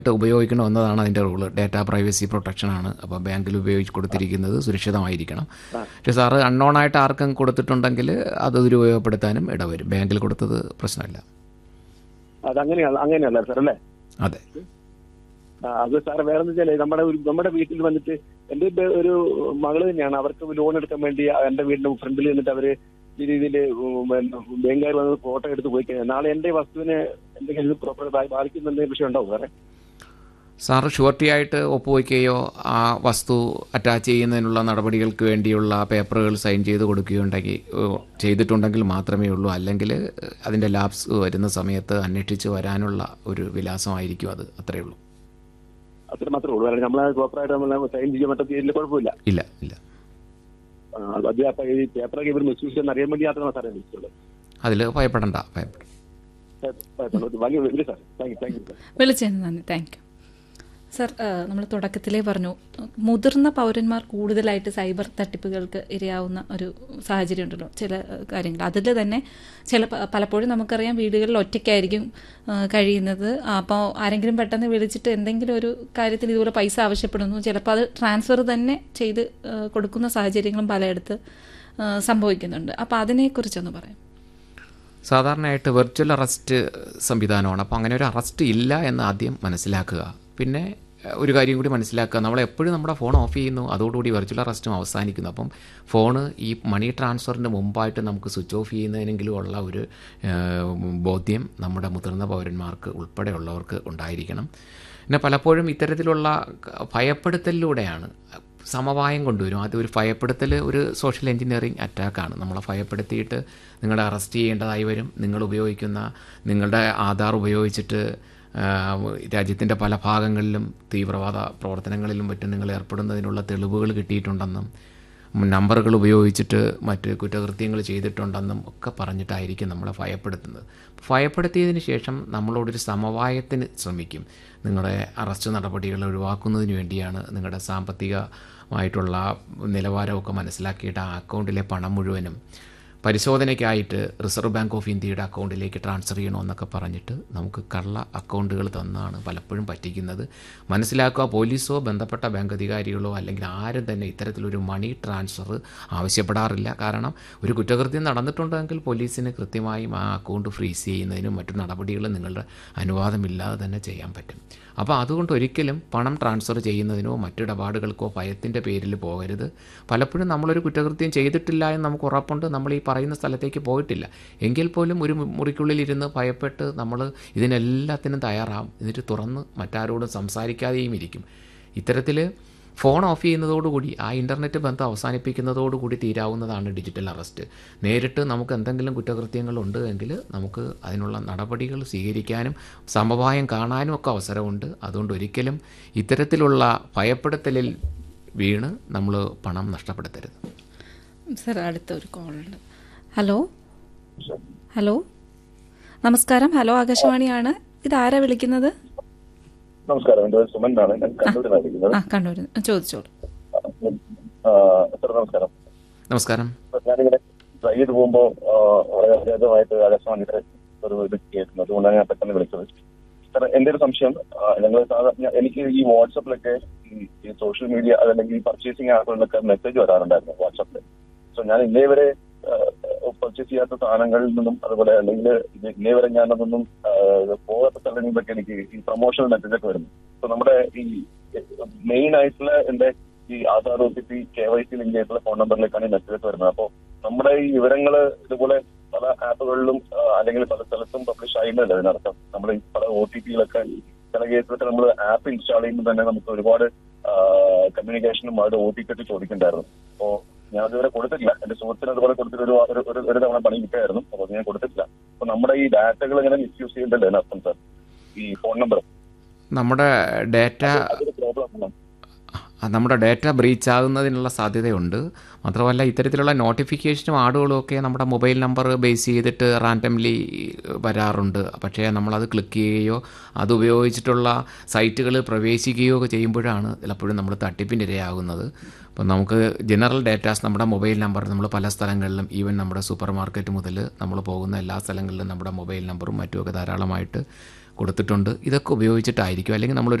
ഉപയോഗിക്കണം എന്നതാണ് അതിൻ്റെ റൂള് ഡാറ്റ പ്രൈവസി പ്രൊട്ടക്ഷനാണ് അപ്പോൾ ബാങ്കിൽ ഉപയോഗിച്ച് കൊടുത്തിരിക്കുന്നത് സുരക്ഷിതമായിരിക്കണം പക്ഷേ സാറ് അൺനോൺ ആയിട്ട് ആർക്കും കൊടുത്തിട്ടുണ്ടെങ്കിൽ അത് ദുരുപയോഗപ്പെടുത്താനും ഇടവരും ബാങ്കിൽ കൊടുത്തത് പ്രശ്നമില്ല അതങ്ങനെയാണ് അങ്ങനെയല്ല സാർ അല്ലേ അതെ ആ, അത് സാർ വേറെ എന്ന് വെച്ചാൽ നമ്മുടെ ഒരു നമ്മുടെ വീട്ടിൽ വന്നിട്ട് എന്റെ ഇപ്പൊ ഒരു മകള് തന്നെയാണ് അവർക്ക് ലോൺ എടുക്കാൻ വേണ്ടി എന്റെ വീടിന്റെ ഫ്രണ്ടിൽ നിന്നിട്ട് അവര് ഈ രീതിയിൽ ബാങ്കുകാർ വന്ന് ഫോട്ടോ എടുത്ത് പോയി കഴിഞ്ഞാൽ നാളെ എന്റെ വസ്തുവിനെ എന്തെങ്കിലും പ്രോപ്പർ ബാധിക്കുന്ന എന്തെങ്കിലും വിഷയം ഉണ്ടാവും സാറേ സാറ് ഷുവർട്ടി ആയിട്ട് ഒപ്പുവയ്ക്കുകയോ ആ വസ്തു അറ്റാച്ച് ചെയ്യുന്നതിനുള്ള നടപടികൾക്ക് വേണ്ടിയുള്ള പേപ്പറുകൾ സൈൻ ചെയ്ത് കൊടുക്കുകയുണ്ടെങ്കിൽ ഏഹ്, ചെയ്തിട്ടുണ്ടെങ്കിൽ മാത്രമേ ഉള്ളൂ അല്ലെങ്കിൽ അതിൻ്റെ ലാബ്സ് വരുന്ന സമയത്ത് അന്വേഷിച്ച് വരാനുള്ള ഒരു വിലാസമായിരിക്കും അത് അത്രയേ ഉള്ളൂ അത്ര മാത്രമേ ഉള്ളൂ കാരണം നമ്മളെ പ്രോപ്പറായിട്ട് നമ്മൾ സൈൻ ചെയ്യാൻ പറ്റാത്ത ഇതിൽ കുഴപ്പമില്ല ഇല്ല ഇല്ല ആ, അത് അപ്പൊ ഈ പേപ്പറൊക്കെ ഇവർ മിസ്യൂസ് ചെയ്യുന്ന അറിയാൻ വേണ്ടി മാത്രമാണ് സാറേ വിളിച്ചുള്ളത് അതിൽ ഭയപ്പെടണ്ട ഭയപ്പെടണ്ട വലിയ വലിയ sir thank you thank you sir വിളിച്ചതിന് നന്ദി താങ്ക് യു സർ നമ്മൾ തുടക്കത്തിലേ പറഞ്ഞു മുതിർന്ന പൗരന്മാർ കൂടുതലായിട്ട് സൈബർ തട്ടിപ്പുകൾക്ക് ഇരയാവുന്ന ഒരു സാഹചര്യം ഉണ്ടല്ലോ ചില ഏഹ്, കാര്യങ്ങൾ അതിൽ തന്നെ ചില പ- പലപ്പോഴും നമുക്കറിയാം വീടുകളിൽ ഒറ്റയ്ക്കായിരിക്കും ഏഹ്, കഴിയുന്നത് അപ്പോൾ ആരെങ്കിലും പെട്ടെന്ന് വിളിച്ചിട്ട് എന്തെങ്കിലും ഒരു കാര്യത്തിൽ ഇതുപോലെ പൈസ ആവശ്യപ്പെടുന്നു ചിലപ്പോൾ അത് ട്രാൻസ്ഫർ തന്നെ ചെയ്ത് ഏഹ്, കൊടുക്കുന്ന സാഹചര്യങ്ങളും പലയിടത്ത് ഏഹ്, സംഭവിക്കുന്നുണ്ട് അപ്പോൾ അതിനെക്കുറിച്ചൊന്ന് പറയാം സാധാരണയായിട്ട് വെർച്വൽ അറസ്റ്റ് സംവിധാനമാണ് അപ്പോൾ അങ്ങനെ ഒരു അറസ്റ്റ് ഇല്ല എന്ന് ആദ്യം മനസ്സിലാക്കുക പിന്നെ ഏഹ്, ഒരു കാര്യം കൂടി മനസ്സിലാക്കുക നമ്മൾ എപ്പോഴും നമ്മുടെ ഫോൺ ഓഫ് ചെയ്യുന്നു അതോടുകൂടി വെർച്വൽ അറസ്റ്റും അവസാനിക്കുന്നു അപ്പം ഫോണ് ഈ മണി ട്രാൻസ്ഫറിന് മുമ്പായിട്ട് നമുക്ക് സ്വിച്ച് ഓഫ് ചെയ്യുന്നതിനെങ്കിലും ഉള്ള ഒരു ഏഹ്, ബോധ്യം നമ്മുടെ മുതിർന്ന പൗരന്മാർക്ക് ഉൾപ്പെടെയുള്ളവർക്ക് ഉണ്ടായിരിക്കണം പിന്നെ പലപ്പോഴും ഇത്തരത്തിലുള്ള ക- ഭയപ്പെടുത്തലിലൂടെയാണ് സമവായം കൊണ്ടുവരും ആദ്യം ഒരു ഭയപ്പെടുത്തൽ ഒരു സോഷ്യൽ എഞ്ചിനീയറിംഗ് അറ്റാക്കാണ് നമ്മളെ ഭയപ്പെടുത്തിയിട്ട് നിങ്ങളെ അറസ്റ്റ് ചെയ്യേണ്ടതായി വരും നിങ്ങൾ ഉപയോഗിക്കുന്ന നിങ്ങളുടെ ആധാർ ഉപയോഗിച്ചിട്ട് രാജ്യത്തിൻ്റെ പല ഭാഗങ്ങളിലും തീവ്രവാദ പ്രവർത്തനങ്ങളിലും മറ്റും നിങ്ങൾ ഏർപ്പെടുന്നതിനുള്ള തെളിവുകൾ കിട്ടിയിട്ടുണ്ടെന്നും നമ്പറുകൾ ഉപയോഗിച്ചിട്ട് മറ്റ് കുറ്റകൃത്യങ്ങൾ ചെയ്തിട്ടുണ്ടെന്നും ഒക്കെ പറഞ്ഞിട്ടായിരിക്കും നമ്മളെ ഭയപ്പെടുത്തുന്നത് ഭയപ്പെടുത്തിയതിന് ശേഷം നമ്മളോടൊരു സമവായത്തിന് ശ്രമിക്കും നിങ്ങളുടെ അറസ്റ്റ് നടപടികൾ ഒഴിവാക്കുന്നതിന് വേണ്ടിയാണ് നിങ്ങളുടെ സാമ്പത്തികമായിട്ടുള്ള നിലവാരമൊക്കെ മനസ്സിലാക്കിയിട്ട് ആ അക്കൗണ്ടിലെ പണം മുഴുവനും പരിശോധനയ്ക്കായിട്ട് റിസർവ് ബാങ്ക് ഓഫ് ഇന്ത്യയുടെ അക്കൗണ്ടിലേക്ക് ട്രാൻസ്ഫർ ചെയ്യണമെന്നൊക്കെ പറഞ്ഞിട്ട് നമുക്ക് കള്ള അക്കൗണ്ടുകൾ തന്നാണ് പലപ്പോഴും പറ്റിക്കുന്നത് മനസ്സിലാക്കുക പോലീസോ ബന്ധപ്പെട്ട ബാങ്ക് അധികാരികളോ അല്ലെങ്കിൽ ആരും തന്നെ ഇത്തരത്തിലൊരു മണി ട്രാൻസ്ഫർ ആവശ്യപ്പെടാറില്ല കാരണം ഒരു കുറ്റകൃത്യം നടന്നിട്ടുണ്ടെങ്കിൽ പോലീസിന് കൃത്യമായും ആ അക്കൗണ്ട് ഫ്രീസ് ചെയ്യുന്നതിനും മറ്റു നടപടികളും നിങ്ങളുടെ അനുവാദമില്ലാതെ തന്നെ ചെയ്യാൻ പറ്റും അപ്പോൾ അതുകൊണ്ട് ഒരിക്കലും പണം ട്രാൻസ്ഫർ ചെയ്യുന്നതിനോ മറ്റിടപാടുകൾക്കോ ഭയത്തിൻ്റെ പേരിൽ പോകരുത് പലപ്പോഴും നമ്മളൊരു കുറ്റകൃത്യം ചെയ്തിട്ടില്ല എന്ന് നമുക്ക് ഉറപ്പുണ്ട് നമ്മൾ ഈ പറയുന്ന സ്ഥലത്തേക്ക് പോയിട്ടില്ല എങ്കിൽ പോലും ഒരു മു- മുറിക്കുള്ളിലിരുന്ന് ഭയപ്പെട്ട് നമ്മൾ ഇതിനെല്ലാത്തിനും തയ്യാറാവും എന്നിട്ട് തുറന്ന് മറ്റാരോടും സംസാരിക്കാതെയും ഇരിക്കും ഇത്തരത്തിൽ ഫോൺ ഓഫ് ചെയ്യുന്നതോടുകൂടി ആ ഇൻ്റർനെറ്റ് ബന്ധം അവസാനിപ്പിക്കുന്നതോടുകൂടി തീരാവുന്നതാണ് ഡിജിറ്റൽ അറസ്റ്റ് നേരിട്ട് നമുക്ക് എന്തെങ്കിലും കുറ്റകൃത്യങ്ങളുണ്ട് എങ്കിൽ നമുക്ക് അതിനുള്ള നടപടികൾ സ്വീകരിക്കാനും സമവായം കാണാനും ഒക്കെ അവസരമുണ്ട് അതുകൊണ്ട് ഒരിക്കലും ഇത്തരത്തിലുള്ള ഭയപ്പെടുത്തലിൽ വീണ് നമ്മൾ പണം നഷ്ടപ്പെടുത്തരുത് സർ അടുത്ത ഒരു കോളുണ്ട് ഹലോ ഹലോ നമസ്കാരം ഹലോ ആകാശവാണിയാണ് ഇതാരാ വിളിക്കുന്നത് നമസ്കാരം എന്റെ പേര് സുമൻ ആണ് ഞാൻ കണ്ണൂരിലാണ് വിളിക്കുന്നത് ആ കണ്ണൂർ ചോദിച്ചോളൂ ആ, സാർ നമസ്കാരം നമസ്കാരം സാർ, ഞാനിങ്ങനെ ട്രൈ ചെയ്ത് പോകുമ്പോൾ വളരെ അത്യാവശ്യമായിട്ട് ആകാശവാണിയുടെ ഒരു ഇത് കേൾക്കുന്നു അതുകൊണ്ടാണ് ഞാൻ പെട്ടെന്ന് വിളിച്ചത് സാർ എന്റെ ഒരു സംശയം ഞങ്ങൾ സാധാരണ എനിക്ക് ഈ വാട്സപ്പിലൊക്കെ ഈ ഈ സോഷ്യൽ മീഡിയ അതല്ലെങ്കിൽ ഈ പർച്ചേസിംഗ് ആപ്പുകളിലൊക്കെ മെസ്സേജ് വരാറുണ്ടായിരുന്നു വാട്സപ്പിൽ സോ ഞാൻ ഇന്നേ വരെ പർച്ചേസ് ചെയ്യാത്ത സാധനങ്ങളിൽ നിന്നും അതുപോലെ അല്ലെങ്കിൽ ഇത് ഇന്നേ വരെ ഞാനതൊന്നും ആ, പോകാത്ത സ്ഥലങ്ങളിലൊക്കെ എനിക്ക് ഈ പ്രൊമോഷണൽ മെസ്സേജ് ഒക്കെ വരുന്നു സോ നമ്മുടെ ഈ മെയിൻ ആയിട്ടുള്ള എന്റെ ഈ Aadhaar O T P K Y C link ആയിട്ടുള്ള ഫോൺ നമ്പറിലേക്കാണ് ഈ മെസ്സേജ് വരുന്നത് അപ്പോൾ നമ്മുടെ ഈ വിവരങ്ങൾ ഇതുപോലെ പല ആപ്പുകളിലും ആ, അല്ലെങ്കിൽ പല സ്ഥലത്തും പബ്ലിഷ് ആയില്ലല്ലോ ഇതിനർത്ഥം നമ്മൾ ഈ പല ഒ ടി പിയിലൊക്കെ ചില കേസിലൊക്കെ നമ്മൾ ആപ്പ് ഇൻസ്റ്റാൾ ചെയ്യുമ്പോൾ തന്നെ നമുക്ക് ഒരുപാട് കമ്മ്യൂണിക്കേഷനും അവരുടെ ഒ ടി പി ഒക്കെ ചോദിക്കണ്ടായിരുന്നു അപ്പോ ഞാൻ അതുവരെ കൊടുത്തിട്ടില്ല എന്റെ സുഹൃത്തിന് അതുപോലെ കൊടുത്തിട്ട് ഒരു ഒരു- ഒരു- ഒരു തവണ പണി കിട്ടായിരുന്നു അപ്പോൾ അത് ഞാൻ കൊടുത്തിട്ടില്ല അപ്പൊ നമ്മുടെ ഈ ഡാറ്റകൾ ഇങ്ങനെ മിസ്യൂസ് ചെയ്യണ്ടല്ലോ അതിനർത്ഥം സാർ ഈ ഫോൺ നമ്പർ നമ്മുടെ ഡേറ്റ അതൊരു പ്രോബ്ലം ആണ് ആ, നമ്മുടെ ഡേറ്റ ബ്രീച്ച് ആകുന്നതിനുള്ള സാധ്യതയുണ്ട് മാത്രമല്ല ഇത്തരത്തിലുള്ള നോട്ടിഫിക്കേഷനും ആടുകളും ഒക്കെ നമ്മുടെ മൊബൈൽ നമ്പർ ബേസ് ചെയ്തിട്ട് റാൻഡംലി വരാറുണ്ട് പക്ഷേ നമ്മളത് ക്ലിക്ക് ചെയ്യുകയോ അത് ഉപയോഗിച്ചിട്ടുള്ള സൈറ്റുകളിൽ പ്രവേശിക്കുകയോ ഒക്കെ ചെയ്യുമ്പോഴാണ് ചിലപ്പോഴും നമ്മൾ തട്ടിപ്പിന് ഇരയാകുന്നത് അപ്പം നമുക്ക് ജനറൽ ഡേറ്റാസ് നമ്മുടെ മൊബൈൽ നമ്പർ നമ്മൾ പല സ്ഥലങ്ങളിലും ഈവൻ നമ്മുടെ സൂപ്പർ മാർക്കറ്റ് മുതൽ നമ്മൾ പോകുന്ന എല്ലാ സ്ഥലങ്ങളിലും നമ്മുടെ മൊബൈൽ നമ്പറും മറ്റുമൊക്കെ ധാരാളമായിട്ട് കൊടുത്തിട്ടുണ്ട് ഇതൊക്കെ ഉപയോഗിച്ചിട്ടായിരിക്കും അല്ലെങ്കിൽ നമ്മൾ